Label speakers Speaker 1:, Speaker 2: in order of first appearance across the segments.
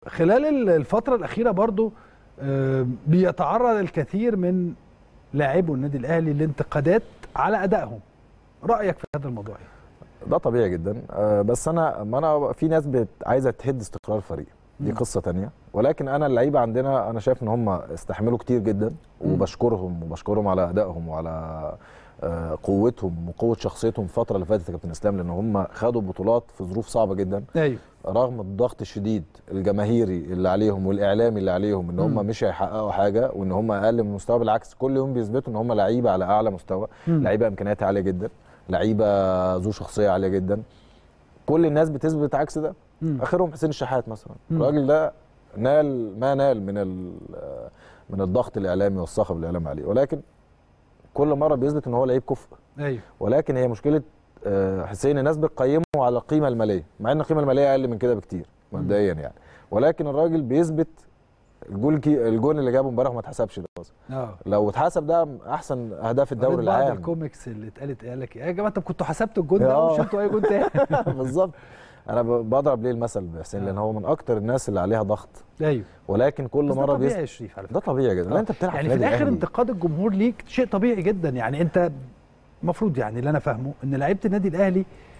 Speaker 1: خلال الفتره الاخيره برضو آه، بيتعرض الكثير من لاعبو النادي الاهلي لانتقادات على ادائهم رايك في هذا الموضوع ايه
Speaker 2: ده طبيعي جدا آه، بس انا ما انا في ناس بت- عايزه تهد استقرار الفريق دي
Speaker 1: مم.
Speaker 2: قصه تانية ولكن انا اللعيبه عندنا انا شايف ان هم استحملوا كتير جدا
Speaker 1: مم.
Speaker 2: وبشكرهم وبشكرهم على ادائهم وعلى آه، قوتهم وقوه شخصيتهم الفتره اللي فاتت يا كابتن اسلام لان هم خدوا بطولات في ظروف صعبه جدا
Speaker 1: ايوه
Speaker 2: رغم الضغط الشديد الجماهيري اللي عليهم والاعلامي اللي عليهم ان هم
Speaker 1: مم.
Speaker 2: مش هيحققوا حاجه وان هم اقل من المستوى بالعكس كل يوم بيثبتوا ان هم لعيبه على اعلى مستوى
Speaker 1: مم.
Speaker 2: لعيبه امكانياتها عاليه جدا لعيبه ذو شخصيه عاليه جدا كل الناس بتثبت عكس ده
Speaker 1: مم.
Speaker 2: اخرهم حسين الشحات مثلا
Speaker 1: مم.
Speaker 2: الراجل ده نال ما نال من ال- من الضغط الاعلامي والصخب الاعلامي عليه ولكن كل مره بيثبت ان هو لعيب كفء
Speaker 1: ايوه
Speaker 2: ولكن هي مشكله آه، حسين الناس بتقيمه على القيمه الماليه مع ان القيمه الماليه اقل من كده بكتير مبدئيا يعني ولكن الراجل بيثبت الجول كي الجون اللي جابه امبارح ما اتحسبش ده اصلا
Speaker 1: اه
Speaker 2: لو اتحسب ده احسن اهداف الدوري
Speaker 1: قريت بعض
Speaker 2: العام
Speaker 1: الكوميكس اللي اتقالت قال لك ايه يا جماعه طب كنتوا حسبتوا الجون ده
Speaker 2: آه.
Speaker 1: وشلتوا اي جون تاني
Speaker 2: بالظبط انا ب- بضرب ليه المثل بحسين لان هو من اكتر الناس اللي عليها ضغط
Speaker 1: ايوه
Speaker 2: ولكن كل
Speaker 1: بس ده
Speaker 2: مره
Speaker 1: طبيعي
Speaker 2: بيست...
Speaker 1: يا شريف على فكره
Speaker 2: ده طبيعي جدا لا انت بتلعب
Speaker 1: يعني في
Speaker 2: نادي
Speaker 1: الاخر
Speaker 2: أهلي.
Speaker 1: انتقاد الجمهور ليك شيء طبيعي جدا يعني انت المفروض يعني اللي انا فاهمه ان لعيبه النادي الاهلي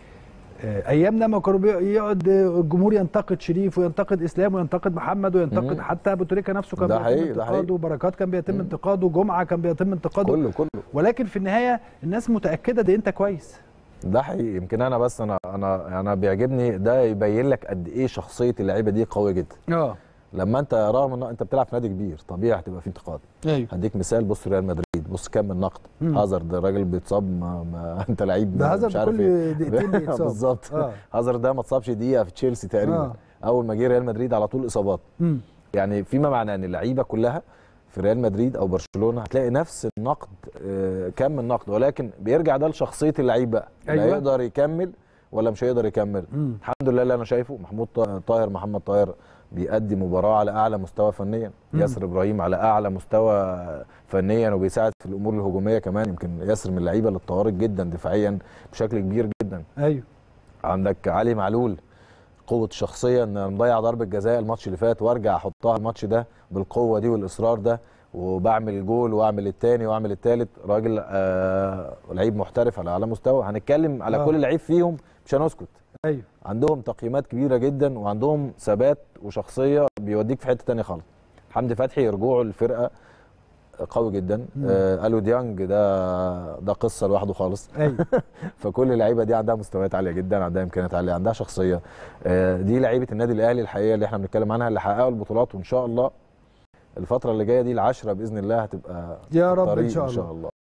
Speaker 1: آه، ايامنا لما كانوا بي- يقعد الجمهور ينتقد شريف وينتقد اسلام وينتقد محمد وينتقد
Speaker 2: مم.
Speaker 1: حتى ابو تريكه نفسه كان
Speaker 2: ده
Speaker 1: بيتم
Speaker 2: حقيقي، ده
Speaker 1: انتقاده وبركات كان بيتم
Speaker 2: مم.
Speaker 1: انتقاده جمعه كان بيتم انتقاده
Speaker 2: كله كله
Speaker 1: ولكن في النهايه الناس متاكده ده انت كويس
Speaker 2: ده حقيقي يمكن انا بس انا انا انا بيعجبني ده يبين لك قد ايه شخصيه اللعيبه دي قويه جدا
Speaker 1: اه
Speaker 2: لما انت رغم ان انت بتلعب في نادي كبير طبيعي هتبقى في انتقاد
Speaker 1: ايوه
Speaker 2: هديك مثال بص ريال مدريد بص كم من نقد
Speaker 1: مم.
Speaker 2: هازارد الراجل بيتصاب ما, ما انت لعيب
Speaker 1: ده
Speaker 2: مش
Speaker 1: هازارد
Speaker 2: عارف
Speaker 1: كل
Speaker 2: ايه.
Speaker 1: دقيقتين بيتصاب
Speaker 2: بالظبط
Speaker 1: اه
Speaker 2: هازارد ده ما اتصابش دقيقه في تشيلسي تقريبا
Speaker 1: آه.
Speaker 2: اول ما جه ريال مدريد على طول اصابات
Speaker 1: مم.
Speaker 2: يعني فيما معناه ان اللعيبه كلها في ريال مدريد او برشلونه هتلاقي نفس النقد آه، كم النقد ولكن بيرجع ده لشخصيه اللعيب بقى اللي
Speaker 1: أيوة.
Speaker 2: هيقدر يكمل ولا مش هيقدر يكمل
Speaker 1: مم.
Speaker 2: الحمد لله اللي انا شايفه محمود طا- طاهر محمد طاهر بيأدي مباراه على اعلى مستوى فنيا
Speaker 1: مم.
Speaker 2: ياسر ابراهيم على اعلى مستوى فنيا وبيساعد في الامور الهجوميه كمان يمكن ياسر من اللعيبه اللي اتطورت جدا دفاعيا بشكل كبير جدا
Speaker 1: ايوه
Speaker 2: عندك علي معلول قوه الشخصيه ان أنا مضيع ضربه جزاء الماتش اللي فات وارجع احطها الماتش ده بالقوه دي والاصرار ده وبعمل جول واعمل الثاني واعمل الثالث راجل آه لعيب محترف على اعلى مستوى هنتكلم على
Speaker 1: آه.
Speaker 2: كل لعيب فيهم مش هنسكت
Speaker 1: ايوه
Speaker 2: عندهم تقييمات كبيره جدا وعندهم ثبات وشخصيه بيوديك في حته تانية خالص حمدي فتحي رجوعه للفرقه قوي جدا
Speaker 1: مم.
Speaker 2: آه الو ديانج ده ده قصه لوحده خالص
Speaker 1: ايوه
Speaker 2: فكل اللعيبه دي عندها مستويات عاليه جدا عندها امكانيات عاليه عندها شخصيه آه، دي لعيبه النادي الاهلي الحقيقه اللي احنا بنتكلم عنها اللي حققوا البطولات وان شاء الله الفتره اللي جايه دي العشره باذن الله هتبقى
Speaker 1: يا رب
Speaker 2: طريق
Speaker 1: ان شاء
Speaker 2: ان شاء
Speaker 1: الله
Speaker 2: الله